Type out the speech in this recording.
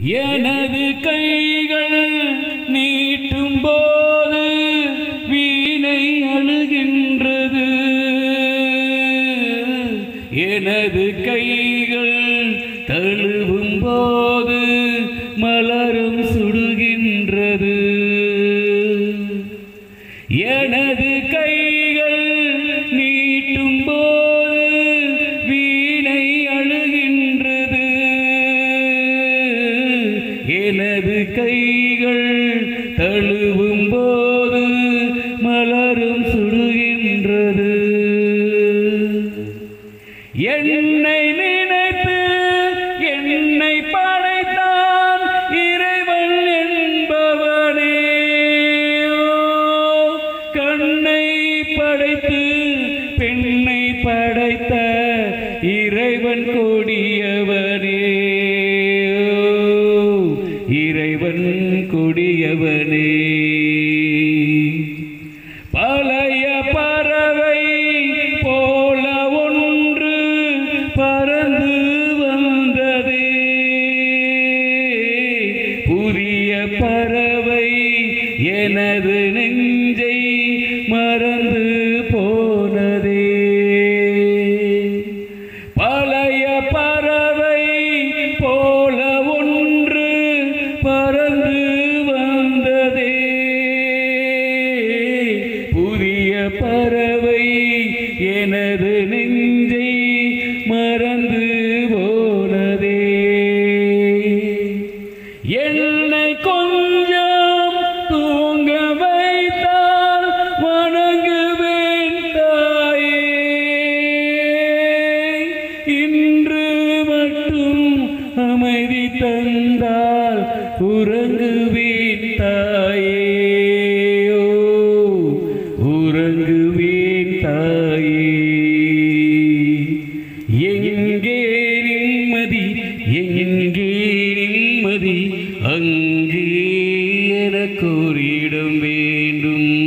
எனது கைகள் நீட்டும் போது வீணை அழுகின்றது எனது கைகள் தழுவும் போது மலரும் சுடுகின்றது எனது கைகள் நீட்டும் போது வீணை அழுகின்றது எனது கைகள் தழுவும் போது மலரும் சுடுகின்றது என்னை நினைத்து என்னை படைத்தான் இறைவன் என்பவனே ஓ, கண்ணை படைத்து பெண்ணை படைத்த இறைவன் கொடியவனே ஓ, இறைவன் கொடியவனே பழைய பறவை போல ஒன்று பறந்து வந்ததே புதிய பறவை எனது நெஞ்சை மறந்து போனதே பழைய பறவை போல ஒன்று பறந்து வந்ததே புதிய பறவை எனது நெஞ்சை மறந்து போனதே என்னை கொஞ்சம் தூங்க வைத்தால் வணங்குவேன் தாயே இன்று மட்டும் அமைதி தந்தால் உறங்குவேன் தாயே ஓ, உறங்குவேன் தாயே எங்கே நிம்மதி எங்கே நிம்மதி அங்கே எனக்கு ஒரு இடம் வேண்டும்